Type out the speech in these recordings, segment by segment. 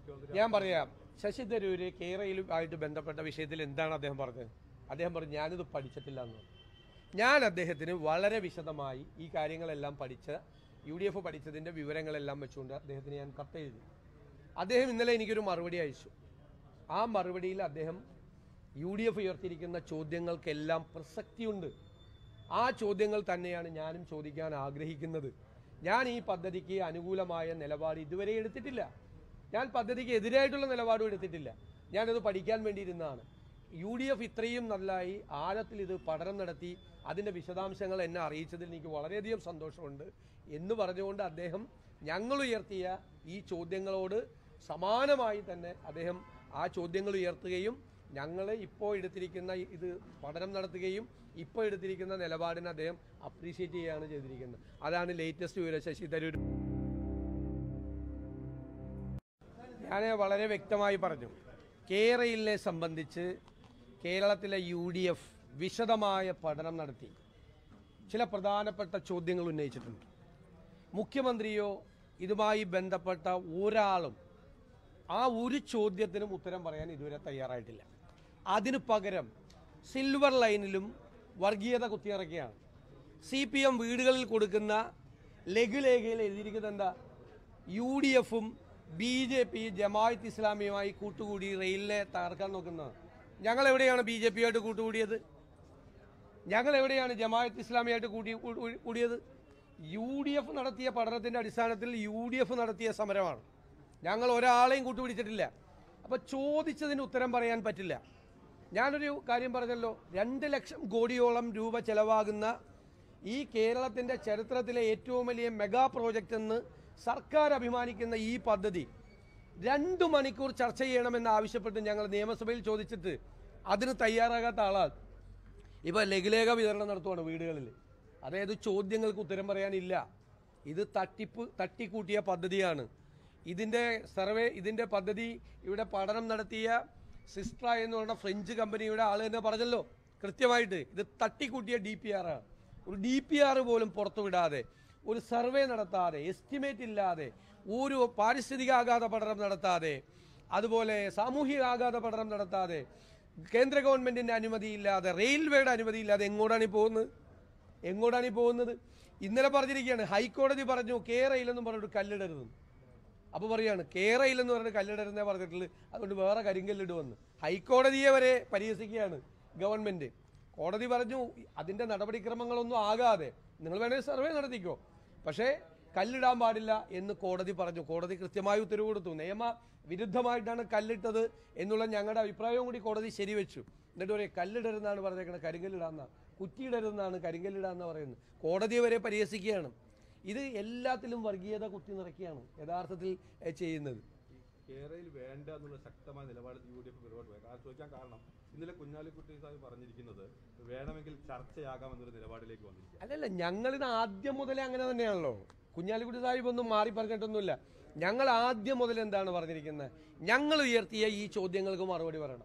മുഖ്യമന്ത്രി ഞാൻ പറയാം ശശി തരൂര് കേരളയിലുമായിട്ട് ബന്ധപ്പെട്ട വിഷയത്തിൽ എന്താണ് അദ്ദേഹം പറഞ്ഞത് അദ്ദേഹം പറഞ്ഞു ഞാനിത് പഠിച്ചിട്ടില്ല എന്ന് ഞാൻ അദ്ദേഹത്തിന് വളരെ വിശദമായി ഈ കാര്യങ്ങളെല്ലാം പഠിച്ച യു ഡി എഫ് പഠിച്ചതിൻ്റെ വിവരങ്ങളെല്ലാം വെച്ചുകൊണ്ട് അദ്ദേഹത്തിന് ഞാൻ കത്തെഴുതി അദ്ദേഹം ഇന്നലെ എനിക്കൊരു മറുപടി അയച്ചു ആ മറുപടിയിൽ അദ്ദേഹം യു ഡി എഫ് ഉയർത്തിയിരിക്കുന്ന ചോദ്യങ്ങൾക്കെല്ലാം പ്രസക്തിയുണ്ട് ആ ചോദ്യങ്ങൾ തന്നെയാണ് ഞാനും ചോദിക്കാൻ ആഗ്രഹിക്കുന്നത് ഞാൻ ഈ പദ്ധതിക്ക് അനുകൂലമായ നിലപാട് ഇതുവരെ എടുത്തിട്ടില്ല ഞാൻ പദ്ധതിക്ക് എതിരായിട്ടുള്ള നിലപാടും എടുത്തിട്ടില്ല ഞാനത് പഠിക്കാൻ വേണ്ടിയിരുന്നതാണ് യു ഡി എഫ് ഇത്രയും നന്നായി ആഴത്തിൽ ഇത് പഠനം നടത്തി അതിൻ്റെ വിശദാംശങ്ങൾ എന്നെ അറിയിച്ചതിൽ എനിക്ക് വളരെയധികം സന്തോഷമുണ്ട് എന്ന് പറഞ്ഞുകൊണ്ട് അദ്ദേഹം ഞങ്ങൾ ഉയർത്തിയ ഈ ചോദ്യങ്ങളോട് സമാനമായി തന്നെ അദ്ദേഹം ആ ചോദ്യങ്ങൾ ഉയർത്തുകയും ഞങ്ങൾ ഇപ്പോൾ എടുത്തിരിക്കുന്ന ഇത് പഠനം നടത്തുകയും ഇപ്പോൾ എടുത്തിരിക്കുന്ന നിലപാടിനെ അദ്ദേഹം അപ്രീഷിയേറ്റ് ചെയ്യുകയാണ് ചെയ്തിരിക്കുന്നത് അതാണ് ലേറ്റസ്റ്റ് വിവരം ശശി തരൂർ ഞാൻ വളരെ വ്യക്തമായി പറഞ്ഞു കേരളിനെ സംബന്ധിച്ച് കേരളത്തിലെ യു ഡി എഫ് വിശദമായ പഠനം നടത്തി ചില പ്രധാനപ്പെട്ട ചോദ്യങ്ങൾ ഉന്നയിച്ചിട്ടുണ്ട് മുഖ്യമന്ത്രിയോ ഇതുമായി ബന്ധപ്പെട്ട ഒരാളും ആ ഒരു ചോദ്യത്തിനും ഉത്തരം പറയാൻ ഇതുവരെ തയ്യാറായിട്ടില്ല അതിനു പകരം സിൽവർ ലൈനിലും വർഗീയത കുത്തിയിറക്കിയാണ് സി പി എം വീടുകളിൽ കൊടുക്കുന്ന ലഘുലേഖയിൽ എഴുതിയിരിക്കുന്നത് എന്താ യു ഡി എഫും ബി ജെ പി ജമാഅത്ത് ഇസ്ലാമിയുമായി കൂട്ടുകൂടി റെയിലിനെ തകർക്കാൻ നോക്കുന്നത് ഞങ്ങൾ എവിടെയാണ് ബി ജെ പിയായിട്ട് കൂട്ടുകൂടിയത് ഞങ്ങൾ എവിടെയാണ് ജമാഅത്ത് ഇസ്ലാമിയായിട്ട് കൂടി കൂ- കൂടിയത് യു ഡി എഫ് നടത്തിയ പഠനത്തിന്റെ അടിസ്ഥാനത്തിൽ യു ഡി എഫ് നടത്തിയ സമരമാണ് ഞങ്ങൾ ഒരാളെയും കൂട്ടുപിടിച്ചിട്ടില്ല അപ്പൊ ചോദിച്ചതിന് ഉത്തരം പറയാൻ പറ്റില്ല ഞാനൊരു കാര്യം പറഞ്ഞല്ലോ രണ്ട് ലക്ഷം കോടിയോളം രൂപ ചെലവാകുന്ന ഈ കേരളത്തിന്റെ ചരിത്രത്തിലെ ഏറ്റവും വലിയ മെഗാ പ്രോജക്റ്റ് എന്ന് സർക്കാർ അഭിമാനിക്കുന്ന ഈ പദ്ധതി രണ്ടു മണിക്കൂർ ചർച്ച ചെയ്യണമെന്ന് ആവശ്യപ്പെട്ട് ഞങ്ങൾ നിയമസഭയിൽ ചോദിച്ചിട്ട് അതിന് തയ്യാറാകാത്ത ആളാണ് ഇപ്പൊ ലഘുലേഖ വിതരണം നടത്തുവാണ് വീടുകളിൽ അതായത് ചോദ്യങ്ങൾക്ക് ഉത്തരം പറയാനില്ല ഇത് തട്ടിപ്പ് തട്ടിക്കൂട്ടിയ പദ്ധതിയാണ് ഇതിന്റെ സർവേ ഇതിന്റെ പദ്ധതി ഇവിടെ പഠനം നടത്തിയ സിസ്ട്ര എന്ന് പറഞ്ഞ ഫ്രഞ്ച് കമ്പനിയുടെ ആൾ തന്നെ പറഞ്ഞല്ലോ കൃത്യമായിട്ട് ഇത് തട്ടിക്കൂട്ടിയ ഡി പി ആർ ആണ് ഒരു ഡി പി ആർ പോലും പുറത്തുവിടാതെ ഒരു സർവേ നടത്താതെ എസ്റ്റിമേറ്റ് ഇല്ലാതെ ഒരു പാരിസ്ഥിതിക ആഘാത പഠനം നടത്താതെ അതുപോലെ സാമൂഹിക ആഘാത പഠനം നടത്താതെ കേന്ദ്ര ഗവൺമെന്റിന്റെ അനുമതിയില്ലാതെ റെയിൽവേയുടെ അനുമതിയില്ലാതെ എങ്ങോട്ടാണ് ഈ പോകുന്നത് എങ്ങോട്ടാണ് ഈ പോകുന്നത് ഇന്നലെ പറഞ്ഞിരിക്കുകയാണ് ഹൈക്കോടതി പറഞ്ഞു കേരയിലെന്നും പറഞ്ഞിട്ട് കല്ലിടരുത് അപ്പൊ പറയാണ് കേരയിലെന്ന് പറഞ്ഞിട്ട് കല്ലിടരുന്നേ പറഞ്ഞിട്ടുള്ളൂ അതുകൊണ്ട് വേറെ കരിങ്കല്ലിടുവന്ന് ഹൈക്കോടതിയെ വരെ പരിഹസിക്കുകയാണ് ഗവൺമെന്റ് കോടതി പറഞ്ഞു അതിന്റെ നടപടിക്രമങ്ങളൊന്നും ആകാതെ നിങ്ങൾ വേണേൽ സർവേ നടത്തിക്കോ പക്ഷേ കല്ലിടാൻ പാടില്ല എന്ന് കോടതി പറഞ്ഞു കോടതി കൃത്യമായി ഉത്തരവ് കൊടുത്തു നിയമ വിരുദ്ധമായിട്ടാണ് കല്ലിട്ടത് എന്നുള്ള ഞങ്ങളുടെ അഭിപ്രായവും കൂടി കോടതി ശരിവെച്ചു എന്നിട്ട് പറയും കല്ലിടരുന്നാണ് പറഞ്ഞേക്കണത് കരിങ്കല്ലിടാന്ന കുറ്റിയിടരുന്നാണ് കരിങ്കല്ലിടാന്ന് പറയുന്നത് കോടതിയെ വരെ പരിഹസിക്കുകയാണ് ഇത് എല്ലാത്തിലും വർഗീയത കുത്തി നിറയ്ക്കുകയാണ് യഥാർത്ഥത്തിൽ ഏഹ്, ചെയ്യുന്നത് കേരളയിൽ വേണ്ട എന്നുള്ള ശക്തമായ നിലപാട് യു ഡി എഫ് മുന്നോട്ട് പോയി കാരണം ചോദിക്കാൻ കാരണം ഇന്നലെ കുഞ്ഞാലിക്കുട്ടി സാഹിബ് പറഞ്ഞിരിക്കുന്നത് വേണമെങ്കിൽ ചർച്ചയാകാം എന്നൊരു നിലപാടിലേക്ക് വന്നിരിക്കുക അല്ലല്ല ഞങ്ങളിത് ആദ്യം മുതലേ അങ്ങനെ തന്നെയാണല്ലോ കുഞ്ഞാലിക്കുട്ടി സാഹിബ് ഒന്നും മാറി പറഞ്ഞിട്ടൊന്നുമില്ല ഞങ്ങൾ ആദ്യം മുതൽ എന്താണ് പറഞ്ഞിരിക്കുന്നത് ഞങ്ങൾ ഉയർത്തിയ ഈ ചോദ്യങ്ങൾക്ക് മറുപടി പറയണം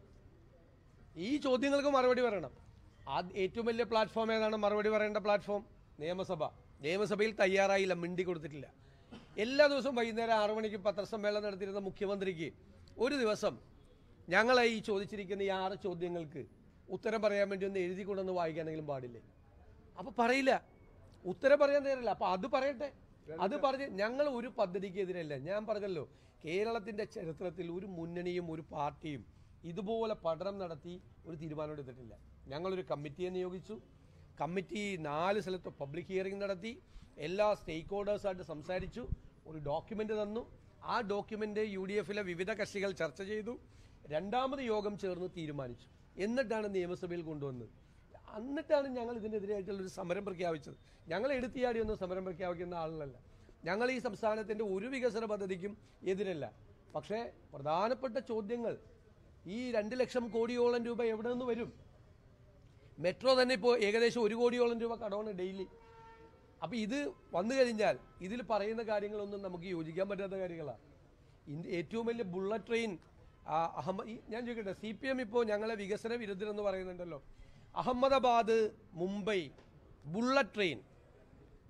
ഈ ചോദ്യങ്ങൾക്ക് മറുപടി പറയണം ആദ്യ ഏറ്റവും വലിയ പ്ലാറ്റ്ഫോം ഏതാണ് മറുപടി പറയേണ്ട പ്ലാറ്റ്ഫോം നിയമസഭ നിയമസഭയിൽ തയ്യാറായില്ല മിണ്ടി കൊടുത്തിട്ടില്ല എല്ലാ ദിവസവും വൈകുന്നേരം ആറു മണിക്ക് പത്രസമ്മേളനം നടത്തിയിരുന്ന മുഖ്യമന്ത്രിക്ക് ഒരു ദിവസം ഞങ്ങളെ ഈ ചോദിച്ചിരിക്കുന്ന ഈ ആറ് ചോദ്യങ്ങൾക്ക് ഉത്തരം പറയാൻ വേണ്ടി ഒന്ന് എഴുതി കൊണ്ടൊന്ന് വായിക്കാനെങ്കിലും പാടില്ലേ അപ്പൊ പറയില്ല ഉത്തരം പറയാൻ തയ്യാറില്ല അപ്പൊ അത് പറയട്ടെ അത് പറഞ്ഞ് ഞങ്ങൾ ഒരു പദ്ധതിക്ക് എതിരല്ല ഞാൻ പറഞ്ഞല്ലോ കേരളത്തിന്റെ ചരിത്രത്തിൽ ഒരു മുന്നണിയും ഒരു പാർട്ടിയും ഇതുപോലെ പഠനം നടത്തി ഒരു തീരുമാനം എടുത്തിട്ടില്ല ഞങ്ങളൊരു കമ്മിറ്റിയെ നിയോഗിച്ചു കമ്മിറ്റി നാല് സ്ഥലത്ത് പബ്ലിക് ഹിയറിംഗ് നടത്തി എല്ലാ സ്റ്റേക്ക് ഹോൾഡേഴ്സായിട്ട് സംസാരിച്ചു ഒരു ഡോക്യുമെന്റ് തന്നു ആ ഡോക്യുമെന്റ് യു ഡി എഫിലെ വിവിധ കക്ഷികൾ ചർച്ച ചെയ്തു രണ്ടാമത് യോഗം ചേർന്ന് തീരുമാനിച്ചു എന്നിട്ടാണ് നിയമസഭയിൽ കൊണ്ടുവന്നത് എന്നിട്ടാണ് ഞങ്ങൾ ഇതിനെതിരായിട്ടുള്ള ഒരു സമരം പ്രഖ്യാപിച്ചത് ഞങ്ങൾ എടുത്തിയാടിയൊന്നും സമരം പ്രഖ്യാപിക്കുന്ന ആളുകളല്ല ഞങ്ങൾ ഈ സംസ്ഥാനത്തിന്റെ ഒരു വികസന പദ്ധതിക്കും എതിരല്ല പക്ഷേ പ്രധാനപ്പെട്ട ചോദ്യങ്ങൾ ഈ രണ്ട് ലക്ഷം കോടിയോളം രൂപ എവിടെ നിന്ന് വരും മെട്രോ തന്നെ ഇപ്പോൾ ഏകദേശം ഒരു കോടിയോളം രൂപ കടമാണ് ഡെയിലി അപ്പോൾ ഇത് വന്നു കഴിഞ്ഞാൽ ഇതിൽ പറയുന്ന കാര്യങ്ങളൊന്നും നമുക്ക് യോജിക്കാൻ പറ്റാത്ത കാര്യങ്ങളാണ് ഇന്ത്യ ഏറ്റവും വലിയ ബുള്ളറ്റ് ട്രെയിൻ ആ, അഹമ്മ ഈ- ഞാൻ ചോദിക്കട്ടെ സി പി എം ഇപ്പോൾ ഞങ്ങളെ വികസന വിരുദ്ധരെന്ന് പറയുന്നുണ്ടല്ലോ അഹമ്മദാബാദ് മുംബൈ ബുള്ളറ്റ് ട്രെയിൻ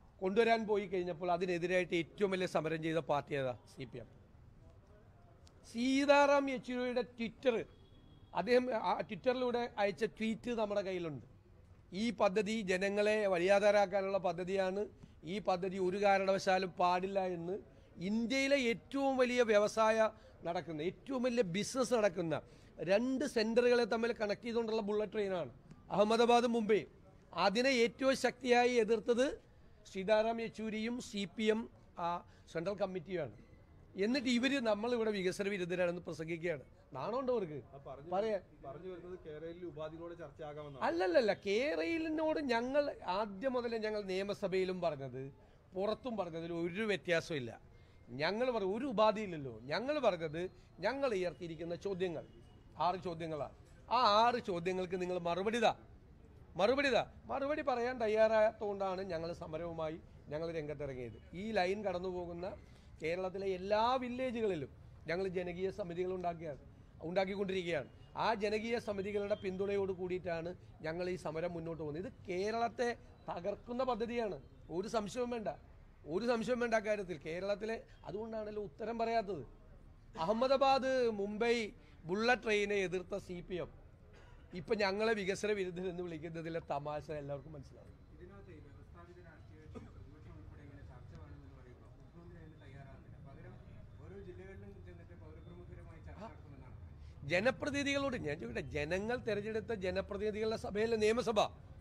കൊണ്ടുവരാൻ പോയി കഴിഞ്ഞപ്പോൾ അതിനെതിരായിട്ട് ഏറ്റവും വലിയ സമരം ചെയ്ത പാർട്ടി ഏതാ സി പി എം സീതാറാം യെച്ചൂരിയുടെ ട്വിറ്റർ അദ്ദേഹം ആ ട്വിറ്ററിലൂടെ അയച്ച ട്വീറ്റ് നമ്മുടെ കയ്യിലുണ്ട് ഈ പദ്ധതി ജനങ്ങളെ വഴിയാധാരാക്കാനുള്ള പദ്ധതിയാണ് ഈ പദ്ധതി ഒരു കാരണവശാലും പാടില്ല എന്ന് ഇന്ത്യയിലെ ഏറ്റവും വലിയ വ്യവസായ നടക്കുന്ന ഏറ്റവും വലിയ ബിസിനസ് നടക്കുന്ന രണ്ട് സെന്ററുകളെ തമ്മിൽ കണക്ട് ചെയ്തുകൊണ്ടുള്ള ബുള്ളറ്റ് ട്രെയിനാണ് അഹമ്മദാബാദ് മുംബൈ അതിനെ ഏറ്റവും ശക്തിയായി എതിർത്തത് സീതാറാം യെച്ചൂരിയും സി പി എം സെൻട്രൽ കമ്മിറ്റിയുമാണ് എന്നിട്ട് ഇവര് നമ്മളിവിടെ വികസന വിരുദ്ധരാണെന്ന് പ്രസംഗിക്കുകയാണ് നാണമുണ്ടോ അവർക്ക് ആ പറഞ്ഞു പറയാ പറഞ്ഞു വരുന്നത് കേരളയിൽ ഉപാധികളോട് ചർച്ചയാകാമെന്നാണ് അല്ലല്ലല്ല കേരളയിലിനോട് ഞങ്ങൾ ആദ്യം മുതലേ ഞങ്ങൾ നിയമസഭയിലും പറഞ്ഞത് പുറത്തും പറഞ്ഞതിൽ ഒരു വ്യത്യാസമില്ല ഞങ്ങൾ പറ ഒരു ഉപാധിയില്ലല്ലോ ഞങ്ങൾ പറഞ്ഞത് ഞങ്ങൾ ഉയർത്തിയിരിക്കുന്ന ചോദ്യങ്ങൾ ആറ് ചോദ്യങ്ങളാണ് ആ ആറ് ചോദ്യങ്ങൾക്ക് നിങ്ങൾ മറുപടി താ മറുപടി താ മറുപടി പറയാൻ തയ്യാറായതുകൊണ്ടാണ് ഞങ്ങൾ സമരവുമായി ഞങ്ങൾ രംഗത്തിറങ്ങിയത് ഈ ലൈൻ കടന്നു പോകുന്ന കേരളത്തിലെ എല്ലാ വില്ലേജുകളിലും ഞങ്ങൾ ജനകീയ സമിതികൾ ഉണ്ടാക്കിയാണ് ഉണ്ടാക്കിക്കൊണ്ടിരിക്കുകയാണ് ആ ജനകീയ സമിതികളുടെ പിന്തുണയോട് കൂടിയിട്ടാണ് ഞങ്ങൾ ഈ സമരം മുന്നോട്ട് പോകുന്നത് ഇത് കേരളത്തെ തകർക്കുന്ന പദ്ധതിയാണ് ഒരു സംശയവും വേണ്ട ഒരു സംശയവും വേണ്ട കാര്യത്തിൽ കേരളത്തിലെ അതുകൊണ്ടാണല്ലോ ഉത്തരം പറയാത്തത് അഹമ്മദാബാദ് മുംബൈ ബുള്ളറ്റ് ട്രെയിനെ എതിർത്ത സി പി എം ഇപ്പൊ ഞങ്ങളെ വികസന വിരുദ്ധർ എന്ന് വിളിക്കുന്നതിലെ തമാശ എല്ലാവർക്കും മനസ്സിലാവും ഇതിനകത്ത് ഈ വ്യവസ്ഥാപിത രാഷ്ട്രീയത്തിൽ പ്രതിപക്ഷം ഉൾപ്പെടെ ഇങ്ങനെ ചർച്ച വേണമെന്ന് പറയുമ്പോൾ മുഖ്യമന്ത്രി അതിന് തയ്യാറാകുന്നില്ല പകരം ഓരോ ജില്ലകളിലും ചെന്നിട്ട് പൗരപ്രമുഖരുമായി ചർച്ച നടത്തുമെന്നാണ് ജനപ്രതിനിധികളോട് ഞാൻ ചോദിക്കട്ടെ ജനങ്ങൾ തെരഞ്ഞെടുത്ത ജനപ്രതിനിധികളുടെ സഭയിലെ നിയമസഭ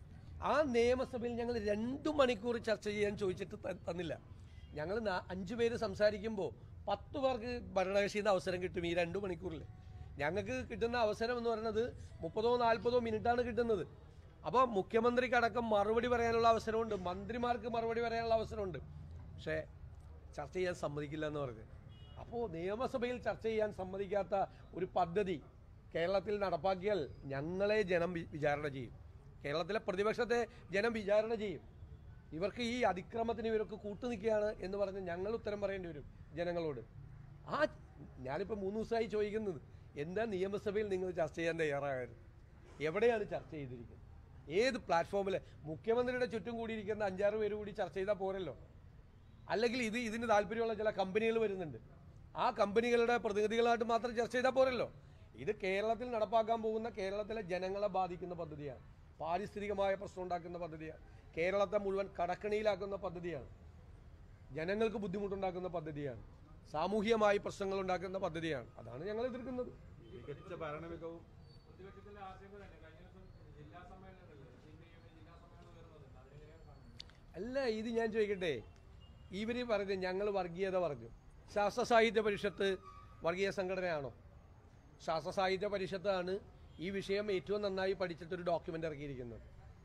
ആ നിയമസഭയിൽ ഞങ്ങൾ രണ്ടു മണിക്കൂർ ചർച്ച ചെയ്യാൻ ചോദിച്ചിട്ട് ത- തന്നില്ല ഞങ്ങൾ നാ- അഞ്ചു പേര് സംസാരിക്കുമ്പോൾ പത്ത് പേർക്ക് ഭരണകക്ഷിയിൽ നിന്ന് അവസരം കിട്ടും ഈ രണ്ടു മണിക്കൂറിൽ ഞങ്ങൾക്ക് കിട്ടുന്ന അവസരം എന്ന് പറയുന്നത് മുപ്പതോ നാൽപ്പതോ മിനിറ്റാണ് കിട്ടുന്നത് അപ്പോൾ മുഖ്യമന്ത്രിക്കടക്കം മറുപടി പറയാനുള്ള അവസരമുണ്ട് മന്ത്രിമാർക്ക് മറുപടി പറയാനുള്ള അവസരമുണ്ട് പക്ഷേ ചർച്ച ചെയ്യാൻ സമ്മതിക്കില്ല എന്ന് പറഞ്ഞു അപ്പോൾ നിയമസഭയിൽ ചർച്ച ചെയ്യാൻ സമ്മതിക്കാത്ത ഒരു പദ്ധതി കേരളത്തിൽ നടപ്പാക്കിയാൽ ഞങ്ങളെ ജനം വി- വിചാരണ ചെയ്യും കേരളത്തിലെ പ്രതിപക്ഷത്തെ ജനം വിചാരണ ചെയ്യും ഇവർക്ക് ഈ അതിക്രമത്തിന് ഇവർക്ക് കൂട്ടുനിൽക്കുകയാണ് എന്ന് പറഞ്ഞ് ഞങ്ങൾ ഉത്തരം പറയേണ്ടി വരും ജനങ്ങളോട് ആ ഞാനിപ്പോൾ മൂന്ന് ദിവസമായി ചോദിക്കുന്നത് എന്താ നിയമസഭയിൽ നിങ്ങൾ ചർച്ച ചെയ്യാൻ തയ്യാറാകരുത് എവിടെയാണ് ചർച്ച ചെയ്തിരിക്കുന്നത് ഏത് പ്ലാറ്റ്ഫോമിൽ മുഖ്യമന്ത്രിയുടെ ചുറ്റും കൂടിയിരിക്കുന്ന അഞ്ചാറ് പേര് കൂടി ചർച്ച ചെയ്താൽ പോരല്ലോ അല്ലെങ്കിൽ ഇത് ഇതിന് താല്പര്യമുള്ള ചില കമ്പനികൾ വരുന്നുണ്ട് ആ കമ്പനികളുടെ പ്രതിനിധികളായിട്ട് മാത്രം ചർച്ച ചെയ്താൽ പോരല്ലോ ഇത് കേരളത്തിൽ നടപ്പാക്കാൻ പോകുന്ന കേരളത്തിലെ ജനങ്ങളെ ബാധിക്കുന്ന പദ്ധതിയാണ് പാരിസ്ഥിതികമായ പ്രശ്നം ഉണ്ടാക്കുന്ന പദ്ധതിയാണ് കേരളത്തെ മുഴുവൻ കടക്കണിയിലാക്കുന്ന പദ്ധതിയാണ് ജനങ്ങൾക്ക് ബുദ്ധിമുട്ടുണ്ടാക്കുന്ന പദ്ധതിയാണ് സാമൂഹികമായി പ്രശ്നങ്ങൾ ഉണ്ടാക്കുന്ന പദ്ധതിയാണ് അതാണ് ഞങ്ങൾ എതിർക്കുന്നത് മികച്ച ഭരണ മികവും പ്രതിപക്ഷത്തിന്റെ ആശങ്ക തന്നെ കഴിഞ്ഞ ദിവസം ജില്ലാ സമ്മേളനങ്ങളിൽ സി പി ഐ ജില്ലാ സമ്മേളനം ഉയർന്നത് അതിനെങ്ങനെയാണ് കാണുന്നത് അല്ല ഇത് ഞാൻ ചോദിക്കട്ടെ ഇവര് പറഞ്ഞു ഞങ്ങൾ വർഗീയത പറഞ്ഞു ശാസ്ത്ര സാഹിത്യ പരിഷത്ത് വർഗീയ സംഘടനയാണോ ശാസ്ത്ര സാഹിത്യ പരിഷത്താണ് ഈ വിഷയം ഏറ്റവും നന്നായി പഠിച്ചിട്ടൊരു ഡോക്യുമെന്റ് ഇറക്കിയിരിക്കുന്നത്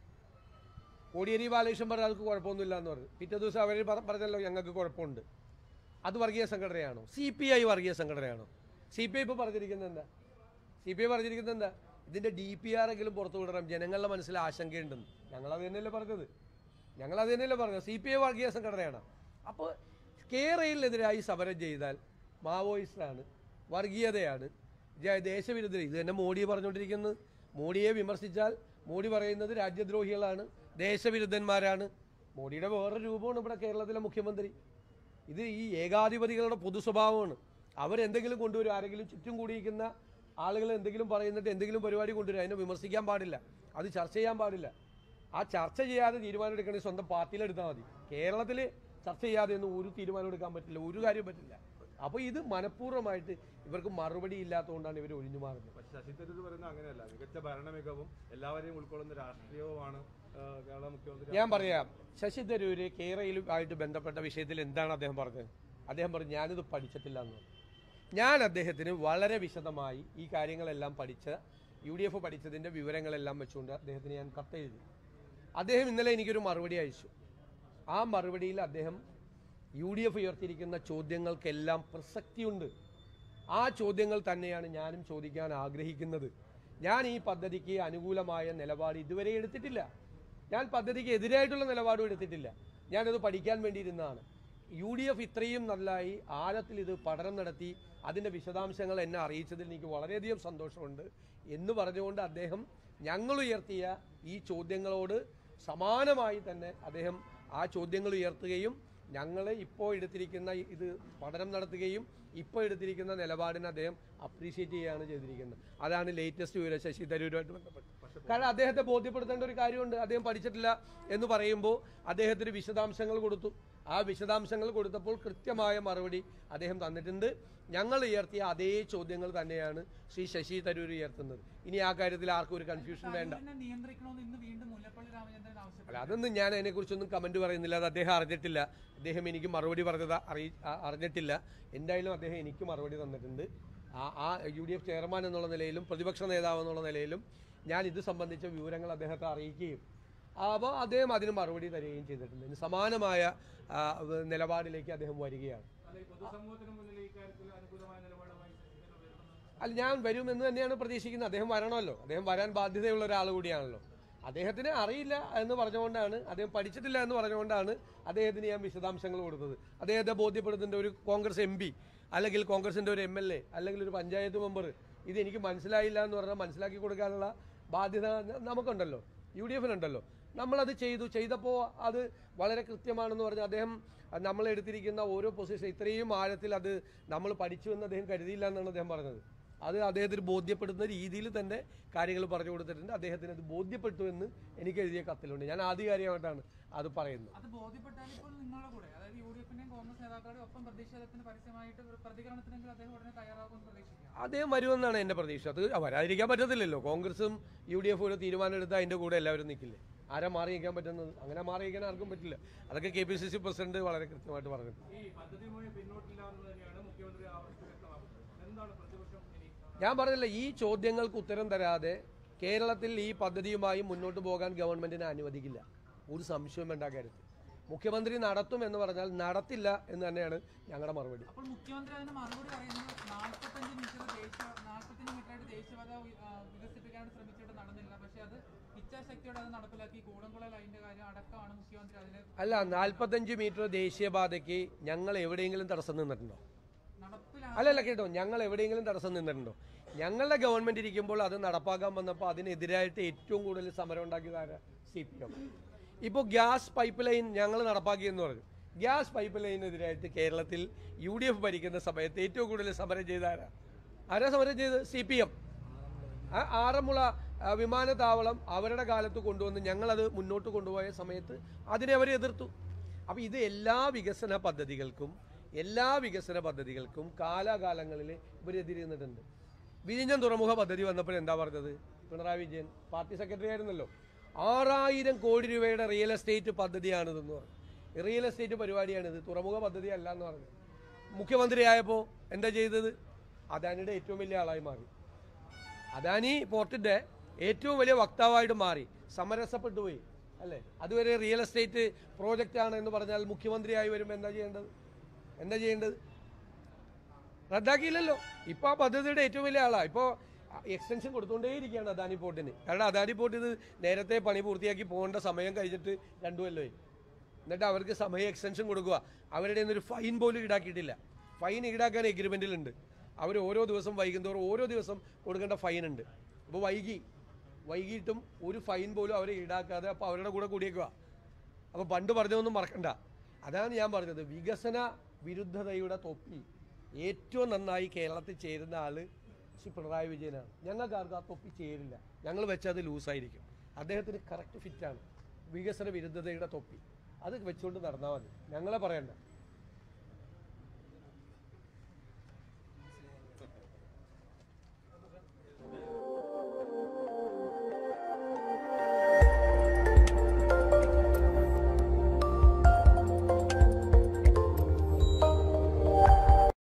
കോടിയേരി ബാലകൃഷ്ണൻ പറഞ്ഞു അവർക്ക് കുഴപ്പമൊന്നുമില്ല എന്ന് പറഞ്ഞു പിറ്റേ ദിവസം അവർ പറഞ്ഞല്ലോ ഞങ്ങൾക്ക് കുഴപ്പമുണ്ട് അത് വർഗീയ സംഘടനയാണോ സി പി ഐ വർഗീയ സംഘടനയാണോ സി പി ഐ ഇപ്പോൾ പറഞ്ഞിരിക്കുന്നത് എന്താ സി പി ഐ പറഞ്ഞിരിക്കുന്നത് എന്താ ഇതിന്റെ ഡി പി ആർ എങ്കിലും പുറത്തു വിടണം ജനങ്ങളുടെ മനസ്സിൽ ആശങ്കയുണ്ടെന്ന് ഞങ്ങൾ അത് തന്നെയല്ലേ പറഞ്ഞത് ഞങ്ങൾ അത് തന്നെയല്ലേ പറഞ്ഞത് സി പി ഐ വർഗീയ സംഘടനയാണ് അപ്പോൾ കേരളത്തിനെതിരായി സമരം ചെയ്താൽ മാവോയിസ്റ്റാണ് വർഗീയതയാണ് ജ- ദേശവിരുദ്ധർ ഇത് തന്നെ മോഡി പറഞ്ഞുകൊണ്ടിരിക്കുന്നത് മോഡിയെ വിമർശിച്ചാൽ മോഡി പറയുന്നത് രാജ്യദ്രോഹികളാണ് ദേശവിരുദ്ധന്മാരാണ് മോഡിയുടെ വേറൊരു രൂപമാണ് ഇവിടെ കേരളത്തിലെ മുഖ്യമന്ത്രി ഇത് ഈ ഏകാധിപതികളുടെ പൊതു സ്വഭാവമാണ് അവരെന്തെങ്കിലും കൊണ്ടുവരും ആരെങ്കിലും ചുറ്റും കൂടിയിരിക്കുന്ന ആളുകൾ എന്തെങ്കിലും പറയുന്നിട്ട് എന്തെങ്കിലും പരിപാടി കൊണ്ടുവരും അതിനെ വിമർശിക്കാൻ പാടില്ല അത് ചർച്ച ചെയ്യാൻ പാടില്ല ആ ചർച്ച ചെയ്യാതെ തീരുമാനം എടുക്കണമെങ്കിൽ സ്വന്തം പാർട്ടിയിലെടുത്താൽ മതി കേരളത്തിൽ ചർച്ച ചെയ്യാതെ ഒന്നും ഒരു തീരുമാനം എടുക്കാൻ പറ്റില്ല ഒരു കാര്യം പറ്റില്ല അപ്പോൾ ഇത് മനഃപൂർവ്വമായിട്ട് ഇവർക്ക് മറുപടി ഇല്ലാത്തതുകൊണ്ടാണ് ഇവർ ഒഴിഞ്ഞു മാറുന്നത് പക്ഷെ ശശി തരൂർ പറയുന്നത് അങ്ങനെയല്ല മികച്ച ഭരണ മികവും എല്ലാവരെയും ഉൾക്കൊള്ളുന്ന രാഷ്ട്രീയവുമാണ് ആ, കേരള മുഖ്യമന്ത്രി ഞാൻ പറയാം ശശി തരൂര് കേരളയിലുമായിട്ട് ബന്ധപ്പെട്ട വിഷയത്തിൽ എന്താണ് അദ്ദേഹം പറഞ്ഞത് അദ്ദേഹം പറഞ്ഞു ഞാനിത് പഠിച്ചിട്ടില്ല എന്ന് പറഞ്ഞു. ഞാൻ അദ്ദേഹത്തിന് വളരെ വിശദമായി ഈ കാര്യങ്ങളെല്ലാം പഠിച്ച യു ഡി എഫ് പഠിച്ചതിൻ്റെ വിവരങ്ങളെല്ലാം വെച്ചുകൊണ്ട് അദ്ദേഹത്തിന് ഞാൻ കത്തെഴുതി അദ്ദേഹം ഇന്നലെ എനിക്കൊരു മറുപടി അയച്ചു ആ മറുപടിയിൽ അദ്ദേഹം യു ഡി എഫ് ഉയർത്തിയിരിക്കുന്ന ചോദ്യങ്ങൾക്കെല്ലാം പ്രസക്തിയുണ്ട് ആ ചോദ്യങ്ങൾ തന്നെയാണ് ഞാനും ചോദിക്കാൻ ആഗ്രഹിക്കുന്നത് ഞാൻ ഈ പദ്ധതിക്ക് അനുകൂലമായ നിലപാട് ഇതുവരെ എടുത്തിട്ടില്ല ഞാൻ പദ്ധതിക്ക് എതിരായിട്ടുള്ള നിലപാടും എടുത്തിട്ടില്ല ഞാനത് പഠിക്കാൻ വേണ്ടിയിരുന്നതാണ് യു ഡി എഫ് ഇത്രയും നന്നായി ആഴത്തിൽ ഇത് പഠനം നടത്തി അതിൻ്റെ വിശദാംശങ്ങൾ എന്നെ അറിയിച്ചതിൽ എനിക്ക് വളരെയധികം സന്തോഷമുണ്ട് എന്ന് പറഞ്ഞുകൊണ്ട് അദ്ദേഹം ഞങ്ങൾ ഉയർത്തിയ ഈ ചോദ്യങ്ങളോട് സമാനമായി തന്നെ അദ്ദേഹം ആ ചോദ്യങ്ങൾ ഉയർത്തുകയും ഞങ്ങൾ ഇപ്പോൾ എടുത്തിരിക്കുന്ന ഇത് പഠനം നടത്തുകയും ഇപ്പോൾ എടുത്തിരിക്കുന്ന നിലപാടിനെ അദ്ദേഹം അപ്രീഷിയേറ്റ് ചെയ്യുകയാണ് ചെയ്തിരിക്കുന്നത് അതാണ് ലേറ്റസ്റ്റ് വിവരം ശശി തരൂരുമായിട്ട് ബന്ധപ്പെട്ട് കാരണം അദ്ദേഹത്തെ ബോധ്യപ്പെടുത്തേണ്ട ഒരു കാര്യമുണ്ട് അദ്ദേഹം പഠിച്ചിട്ടില്ല എന്ന് പറയുമ്പോൾ അദ്ദേഹത്തിന് വിശദാംശങ്ങൾ കൊടുത്തു ആ വിശദാംശങ്ങൾ കൊടുത്തപ്പോൾ കൃത്യമായ മറുപടി അദ്ദേഹം തന്നിട്ടുണ്ട് ഞങ്ങൾ ഉയർത്തിയ അതേ ചോദ്യങ്ങൾ തന്നെയാണ് ശ്രീ ശശി തരൂർ ഉയർത്തുന്നത് ഇനി ആ കാര്യത്തിൽ ആർക്കും ഒരു കൺഫ്യൂഷൻ വേണ്ട തരൂരിനെ നിയന്ത്രിക്കണമെന്ന് ഇന്ന് വീണ്ടും മുല്ലപ്പള്ളി രാമചന്ദ്രൻ അല്ല ആവശ്യപ്പെട്ടു അതൊന്നും ഞാൻ അതിനെക്കുറിച്ചൊന്നും കമന്റ് പറയുന്നില്ല അത് അദ്ദേഹം അറിഞ്ഞിട്ടില്ല അദ്ദേഹം എനിക്ക് മറുപടി പറഞ്ഞത് അറി ആ- അറിഞ്ഞിട്ടില്ല എന്തായാലും അദ്ദേഹം എനിക്ക് മറുപടി തന്നിട്ടുണ്ട് ആ ആ യു ഡി എഫ് ചെയർമാൻ എന്നുള്ള നിലയിലും പ്രതിപക്ഷ നേതാവ് എന്നുള്ള നിലയിലും ഞാൻ ഇത് സംബന്ധിച്ച വിവരങ്ങൾ അദ്ദേഹത്തെ അറിയിക്കുകയും അപ്പോൾ അദ്ദേഹം അതിന് മറുപടി തരികയും ചെയ്തിട്ടുണ്ട് ഇനി സമാനമായ ആ, നിലപാടിലേക്ക് അദ്ദേഹം വരികയാണ് പൊതുസമൂഹത്തിന് മുന്നിൽ ഈ കാര്യത്തിൽ അനുകൂലമായ നിലപാടുമായി ശശികല ഉയർത്തുന്നത് അല്ല ഞാൻ വരുമെന്ന് തന്നെയാണ് പ്രതീക്ഷിക്കുന്നത് അദ്ദേഹം വരണമല്ലോ അദ്ദേഹം വരാൻ ബാധ്യതയുള്ള ഒരാൾ കൂടിയാണല്ലോ അദ്ദേഹത്തിന് അറിയില്ല എന്ന് പറഞ്ഞുകൊണ്ടാണ് അദ്ദേഹം പഠിച്ചിട്ടില്ല എന്ന് പറഞ്ഞുകൊണ്ടാണ് അദ്ദേഹത്തിന് ഞാൻ വിശദാംശങ്ങൾ കൊടുത്തത് അദ്ദേഹത്തെ ബോധ്യപ്പെടുത്തേണ്ട ഒരു കോൺഗ്രസ് എം പി അല്ലെങ്കിൽ കോൺഗ്രസിന്റെ ഒരു എം എൽ എ അല്ലെങ്കിൽ ഒരു പഞ്ചായത്ത് മെമ്പർ ഇത് എനിക്ക് മനസ്സിലായില്ല എന്ന് പറഞ്ഞാൽ മനസ്സിലാക്കി കൊടുക്കാനുള്ള ബാധ്യത ന- നമുക്കുണ്ടല്ലോ യു ഡി എഫിനുണ്ടല്ലോ നമ്മളത് ചെയ്തു ചെയ്തപ്പോൾ അത് വളരെ കൃത്യമാണെന്ന് പറഞ്ഞ് അദ്ദേഹം നമ്മൾ എടുത്തിരിക്കുന്ന ഓരോ പൊസിഷൻ ഇത്രയും ആഴത്തിൽ അത് നമ്മൾ പഠിച്ചു എന്ന് അദ്ദേഹം കരുതിയില്ല എന്നാണ് അദ്ദേഹം പറഞ്ഞത് അത് അദ്ദേഹത്തിന് ബോധ്യപ്പെടുന്ന രീതിയിൽ തന്നെ കാര്യങ്ങൾ പറഞ്ഞു കൊടുത്തിട്ടുണ്ട് അദ്ദേഹത്തിന് അത് ബോധ്യപ്പെട്ടു എന്ന് എനിക്ക് എഴുതിയ കത്തിലുണ്ട് ഞാൻ ആധികാരികമായിട്ടാണ് അത് പറയുന്നത് അത് ബോധ്യപ്പെട്ടാൽ ഇപ്പോൾ നിങ്ങളുടെ കൂടെ അതായത് യു ഡി എഫിന്റെയും കോൺഗ്രസ് നേതാക്കളുടെ ഒപ്പം പ്രതിഷേധത്തിന് പരസ്യമായിട്ട് ഒരു പ്രതികരണത്തിനെങ്കിലും അദ്ദേഹം ഉടനെ തയ്യാറാകുമെന്ന് പ്രതീക്ഷിക്കാം അദ്ദേഹം വരുമെന്നാണ് എൻ്റെ പ്രതീക്ഷ അത് വരാതിരിക്കാൻ പറ്റത്തില്ലല്ലോ കോൺഗ്രസും യു ഡി എഫും ഒരു തീരുമാനം എടുത്ത് അതിൻ്റെ കൂടെ എല്ലാവരും നിൽക്കില്ലേ ആരാ മാറി നിൽക്കാൻ പറ്റുന്നത് അങ്ങനെ മാറി നിൽക്കാൻ ആർക്കും പറ്റില്ല അതൊക്കെ K P C C president വളരെ കൃത്യമായിട്ട് പറഞ്ഞിട്ടുണ്ട് ഈ പദ്ധതിയുമായി പിന്നോട്ടില്ല എന്ന് തന്നെയാണ് മുഖ്യമന്ത്രി ആവർത്തി വ്യക്തമാക്കുന്നത് എന്താണ് പ്രതിപക്ഷം ഇനി ഞാൻ പറഞ്ഞില്ല ഈ ചോദ്യങ്ങൾക്ക് ഉത്തരം തരാതെ കേരളത്തിൽ ഈ പദ്ധതിയുമായി മുന്നോട്ട് പോകാൻ ഗവൺമെന്റിനെ അനുവദിക്കില്ല ഒരു സംശയവും വേണ്ട ആ കാര്യത്തിൽ മുഖ്യമന്ത്രി നടത്തും എന്ന് പറഞ്ഞാൽ നടത്തില്ല എന്ന് തന്നെയാണ് ഞങ്ങളുടെ മറുപടി അപ്പോൾ മുഖ്യമന്ത്രി അതിന് മറുപടി പറയുന്നത് നാൽപ്പത്തഞ്ച് മീറ്റർ ദേശീയ നാൽപ്പത്തഞ്ച് മീറ്ററായിട്ട് ദേശീയപാത ഉയ- ആ, വികസിപ്പിക്കാനായിട്ട് ശ്രമിച്ചിട്ട് നടന്നില്ല പക്ഷേ അത് ഇച്ഛാശക്തിയോടെ അത് നടപ്പിലാക്കി കൂടംകുള ലൈനിന്റെ കാര്യം അടക്കമാണ് മുഖ്യമന്ത്രി അതിന് അല്ല നാൽപ്പത്തഞ്ച് മീറ്റർ ദേശീയപാതയ്ക്ക് ഞങ്ങൾ എവിടെയെങ്കിലും തടസ്സം നിന്നിട്ടുണ്ടോ നടപ്പിലാ അല്ലല്ല കേട്ടോ ഞങ്ങൾ എവിടെയെങ്കിലും തടസ്സം നിന്നിട്ടുണ്ടോ ഞങ്ങളുടെ ഗവൺമെന്റ് ഇരിക്കുമ്പോൾ അത് നടപ്പാക്കാൻ വന്നപ്പോൾ അതിനെതിരായിട്ട് ഏറ്റവും കൂടുതൽ സമരം ഉണ്ടാക്കിയതാരാ സി പി എം ഇപ്പോൾ ഗ്യാസ് പൈപ്പ് ലൈൻ ഞങ്ങൾ നടപ്പാക്കിയെന്ന് പറഞ്ഞു ഗ്യാസ് പൈപ്പ് ലൈനെതിരായിട്ട് കേരളത്തിൽ യു ഡി എഫ് ഭരിക്കുന്ന സമയത്ത് ഏറ്റവും കൂടുതൽ സമരം ചെയ്ത ആരാ ആരാ സമരം ചെയ്തത് സി പി എം ആറന്മുള ആ, വിമാനത്താവളം അവരുടെ കാലത്ത് കൊണ്ടുവന്ന് ഞങ്ങളത് മുന്നോട്ട് കൊണ്ടുപോയ സമയത്ത് അതിനെ അവർ എതിർത്തു അപ്പോൾ ഇത് എല്ലാ വികസന പദ്ധതികൾക്കും എല്ലാ വികസന പദ്ധതികൾക്കും കാലാകാലങ്ങളിൽ ഇവരെതിരെ നിന്നിട്ടുണ്ട് വിഴിഞ്ഞം തുറമുഖ പദ്ധതി വന്നപ്പോൾ എന്താ പറഞ്ഞത് പിണറായി വിജയൻ പാർട്ടി സെക്രട്ടറി ആയിരുന്നല്ലോ ആറായിരം കോടി രൂപയുടെ റിയൽ എസ്റ്റേറ്റ് പദ്ധതിയാണിതെന്ന് പറഞ്ഞു റിയൽ എസ്റ്റേറ്റ് പരിപാടിയാണിത് തുറമുഖ പദ്ധതി അല്ല എന്ന് പറഞ്ഞു മുഖ്യമന്ത്രിയായപ്പോൾ എന്താ ചെയ്തത് അദാനിയുടെ ഏറ്റവും വലിയ ആളായി മാറി അദാനി പോർട്ടിന്റെ ഏറ്റവും വലിയ വക്താവായിട്ട് മാറി സമരസപ്പെട്ടു പോയി അല്ലേ അതുവരെ റിയൽ എസ്റ്റേറ്റ് പ്രോജക്റ്റ് ആണ് എന്ന് പറഞ്ഞാൽ മുഖ്യമന്ത്രിയായി വരുമ്പോൾ എന്താ ചെയ്യേണ്ടത് എന്താ ചെയ്യേണ്ടത് റദ്ദാക്കിയില്ലല്ലോ ഇപ്പൊ ആ പദ്ധതിയുടെ ഏറ്റവും വലിയ ആളാ ഇപ്പോ എക്സ്റ്റൻഷൻ കൊടുത്തുകൊണ്ടേയിരിക്കുകയാണ് അദാനി പോർട്ടിന് കാരണം അദാനി പോർട്ട് ഇത് നേരത്തെ പണി പൂർത്തിയാക്കി പോകേണ്ട സമയം കഴിഞ്ഞിട്ട് രണ്ടു കൊല്ലമായി എന്നിട്ട് അവർക്ക് സമയം എക്സ്റ്റൻഷൻ കൊടുക്കുക അവരുടെ ഒരു ഫൈൻ പോലും ഈടാക്കിയിട്ടില്ല ഫൈൻ ഈടാക്കാൻ എഗ്രിമെന്റിലുണ്ട് അവർ ഓരോ ദിവസം വൈകുന്നതോറും ഓരോ ദിവസം കൊടുക്കേണ്ട ഫൈൻ ഉണ്ട് അപ്പോൾ വൈകി വൈകിട്ടും ഒരു ഫൈൻ പോലും അവർ ഈടാക്കാതെ അപ്പോൾ അവരുടെ കൂടെ കൂടിയേക്കുക അപ്പോൾ പണ്ട് പറഞ്ഞതൊന്നും മറക്കണ്ട അതാണ് ഞാൻ പറഞ്ഞത് വികസന വിരുദ്ധതയുടെ തൊപ്പി ഏറ്റവും നന്നായി കേരളത്തിൽ ചേരുന്ന ആള് ശ്രീ പിണറായി വിജയനാണ് ഞങ്ങൾക്ക് ആർക്കും ആ തൊപ്പി ചേരില്ല ഞങ്ങൾ വെച്ചത് ലൂസായിരിക്കും അദ്ദേഹത്തിന് കറക്റ്റ് ഫിറ്റാണ് വികസന വിരുദ്ധതയുടെ തൊപ്പി അത് വെച്ചുകൊണ്ട് നടന്നാൽ മതി ഞങ്ങളെ പറയണ്ട